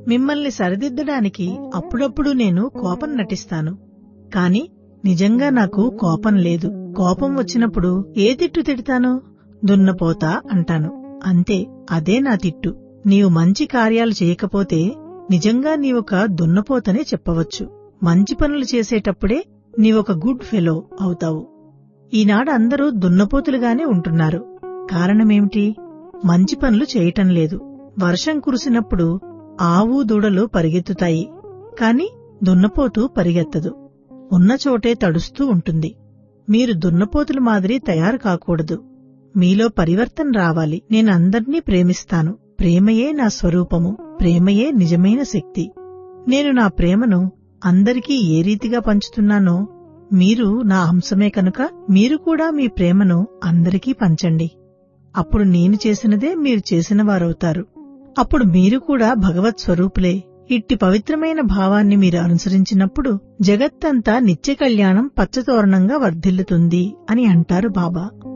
మిమ్మల్ని సరిదిద్దడానికి అప్పుడప్పుడు నేను కోపం నటిస్తాను కాని నిజంగా నాకు కోపం లేదు కోపం వచ్చినప్పుడు ఏ తిట్టు తిడతాను దున్నపోతా అంటాను అంతే అదే నా తిట్టు నీవు మంచి కార్యాలు చేయకపోతే నిజంగా నీవొక దున్నపోతనే చెప్పవచ్చు మంచి పనులు చేసేటప్పుడే నీవొక గుడ్ ఫెలో అవుతావు ఈనాడు అందరూ దున్నపోతులుగానే ఉంటున్నారు కారణమేమిటి మంచి పనులు చేయటం లేదు వర్షం కురిసినప్పుడు ఆవు దూడలు పరిగెత్తుతాయి కాని దున్నపోతు పరిగెత్తదు ఉన్న చోటే తడుస్తూ ఉంటుంది మీరు దున్నపోతుల మాదిరి తయారు కాకూడదు మీలో పరివర్తన రావాలి నేను అందర్నీ ప్రేమిస్తాను ప్రేమయే నా స్వరూపము ప్రేమయే నిజమైన శక్తి నేను నా ప్రేమను అందరికీ ఏ రీతిగా పంచుతున్నానో మీరు నా అంశమే కనుక మీరు కూడా మీ ప్రేమను అందరికీ పంచండి అప్పుడు నేను చేసినదే మీరు చేసిన వారవుతారు అప్పుడు మీరు కూడా భగవత్ స్వరూపులే ఇట్టి పవిత్రమైన భావాన్ని మీరు అనుసరించినప్పుడు జగత్తంతా నిత్య కళ్యాణం పచ్చతోరణంగా వర్ధిల్లుతుంది అని అంటారు బాబా